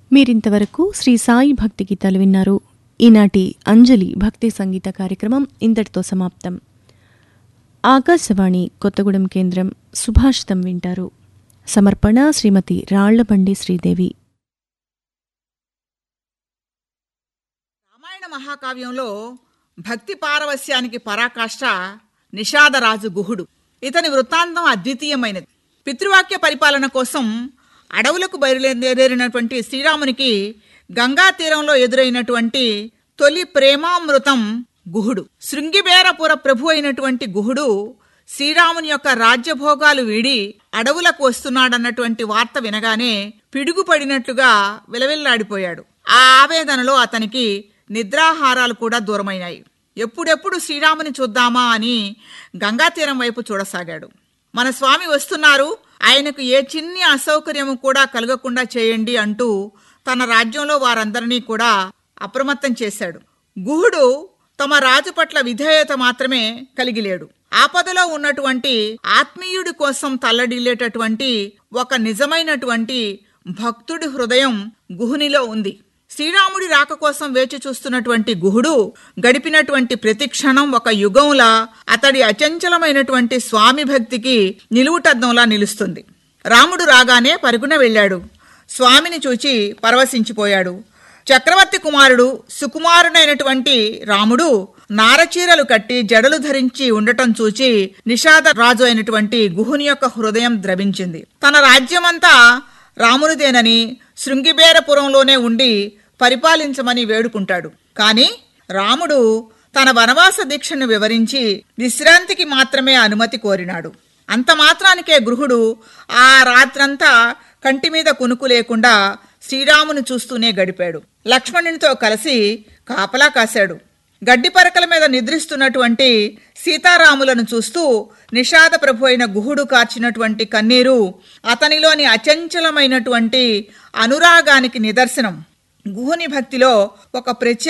మీరింతవరకు శ్రీ సాయి భక్తి గీతాలు విన్నారు ఈనాటి అంజలి భక్తి సంగీత కార్యక్రమం ఇంతటితో సమాప్తం ఆకాశవాణి కొత్తగూడెం కేంద్రం సుభాషితం వింటారు సమర్పణ శ్రీమతి రాళ్లబండి శ్రీదేవి రామాయణ మహాకావ్యంలో భక్తి పారవస్యానికి పరాకాష్ట నిషాదరాజు గుహుడు ఇతని వృత్తాంతం అద్వితీయమైనది పితృవాక్య పరిపాలన కోసం అడవులకు బయలుదేరినటువంటి శ్రీరామునికి గంగా తీరంలో ఎదురైనటువంటి తొలి ప్రేమామృతం గుహుడు శృంగిబేరపుర ప్రభు అయినటువంటి గుహుడు శ్రీరాముని యొక్క రాజ్యభోగాలు వీడి అడవులకు వస్తున్నాడన్నటువంటి వార్త వినగానే పిడుగుపడినట్లుగా విలవిల్లాడిపోయాడు ఆ ఆవేదనలో అతనికి నిద్రాహారాలు కూడా దూరమైనాయి ఎప్పుడెప్పుడు శ్రీరాముని చూద్దామా అని గంగా తీరం వైపు చూడసాగాడు మన స్వామి వస్తున్నారు ఆయనకు ఏ చిన్ని అసౌకర్యము కూడా కలగకుండా చేయండి అంటూ తన రాజ్యంలో వారందరినీ కూడా అప్రమత్తం చేశాడు గుహుడు తమ రాజు పట్ల విధేయత మాత్రమే కలిగి లేడు ఆపదలో ఉన్నటువంటి ఆత్మీయుడి కోసం తల్లడిల్లేటటువంటి ఒక నిజమైనటువంటి భక్తుడి హృదయం గుహునిలో ఉంది శ్రీరాముడి రాక కోసం వేచి చూస్తున్నటువంటి గుహుడు గడిపినటువంటి ప్రతి క్షణం ఒక యుగంలా అతడి అచంచలమైనటువంటి స్వామి భక్తికి నిలువుటద్దంలా నిలుస్తుంది రాముడు రాగానే పరుగున వెళ్ళాడు స్వామిని చూచి పరవశించిపోయాడు చక్రవర్తి కుమారుడు సుకుమారుడైనటువంటి రాముడు నారచీరలు కట్టి జడలు ధరించి ఉండటం చూచి నిషాద రాజు అయినటువంటి గుహుని యొక్క హృదయం ద్రవించింది తన రాజ్యమంతా రామునిదేనని శృంగిబేరపురంలోనే ఉండి పరిపాలించమని వేడుకుంటాడు కాని రాముడు తన వనవాస దీక్షను వివరించి విశ్రాంతికి మాత్రమే అనుమతి కోరినాడు అంత మాత్రానికే గృహుడు ఆ రాత్రంతా కంటి మీద కునుకు లేకుండా శ్రీరామును చూస్తూనే గడిపాడు లక్ష్మణునితో కలిసి కాపలా కాశాడు గడ్డి పరకల మీద నిద్రిస్తున్నటువంటి సీతారాములను చూస్తూ నిషాద ప్రభు అయిన గుహుడు కార్చినటువంటి కన్నీరు అతనిలోని అచంచలమైనటువంటి అనురాగానికి నిదర్శనం గుహుని భక్తిలో ఒక ప్రత్యేక